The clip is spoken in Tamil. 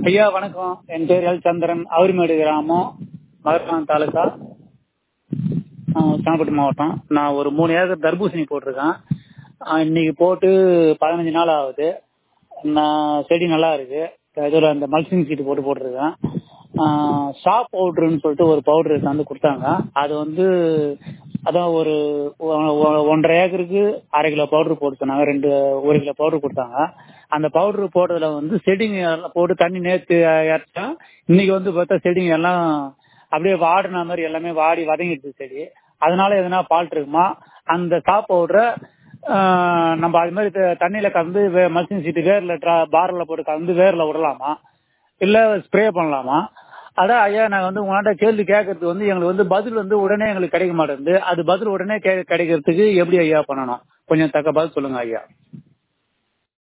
ஐயா வணக்கம் என் பேர் எல் சந்திரன் அவுரிமேடு கிராமம் மதுரகான் தாலுக்கா செங்கல்பட்டு மாவட்டம் நான் ஒரு மூணு ஏக்கர் தர்பூசணி போட்டிருக்கேன் ஆஹ் இன்னைக்கு போட்டு பதினஞ்சு நாள் ஆகுது நான் செடி நல்லா இருக்கு இதில் அந்த மல்சிங் சீட்டு போட்டு போட்டிருக்கேன் ஷாப் பவுடர்னு சொல்லிட்டு ஒரு பவுடர் வந்து கொடுத்தாங்க அது வந்து அதான் ஒரு ஒ- ஒ- ஒன்றரை ஏக்கருக்கு அரை கிலோ பவுடர் போட்டு சொன்னாங்க ரெண்டு ஒரு கிலோ பவுடர் கொடுத்தாங்க அந்த பவுடர் போட்டதுல வந்து செடிங்க எல்லாம் போட்டு தண்ணி நேற்று இறச்சோம் இன்னைக்கு வந்து பார்த்தா செடிங்க எல்லாம் அப்படியே வாடின மாதிரி எல்லாமே வாடி வதங்கிடுச்சு செடி அதனால எதனா ஃபால்ட் இருக்குமா அந்த ஷாப் பவுடரை நம்ம அது மாதிரி த- தண்ணியில கலந்து மல்சிங் சீட்டு வேர்ல பார்ல போட்டு கலந்து வேர்ல விடலாமா இல்ல ஸ்ப்ரே பண்ணலாமா அதான் ஐயா நாங்க வந்து உங்கள்கிட்ட கேள்வி கேட்கறதுக்கு வந்து எங்களுக்கு வந்து பதில் வந்து உடனே எங்களுக்கு கிடைக்க மாட்டேங்குது அது பதில் உடனே கே- கிடைக்கிறதுக்கு எப்படி ஐயா பண்ணணும் கொஞ்சம் தக்க பதில் சொல்லுங்க ஐயா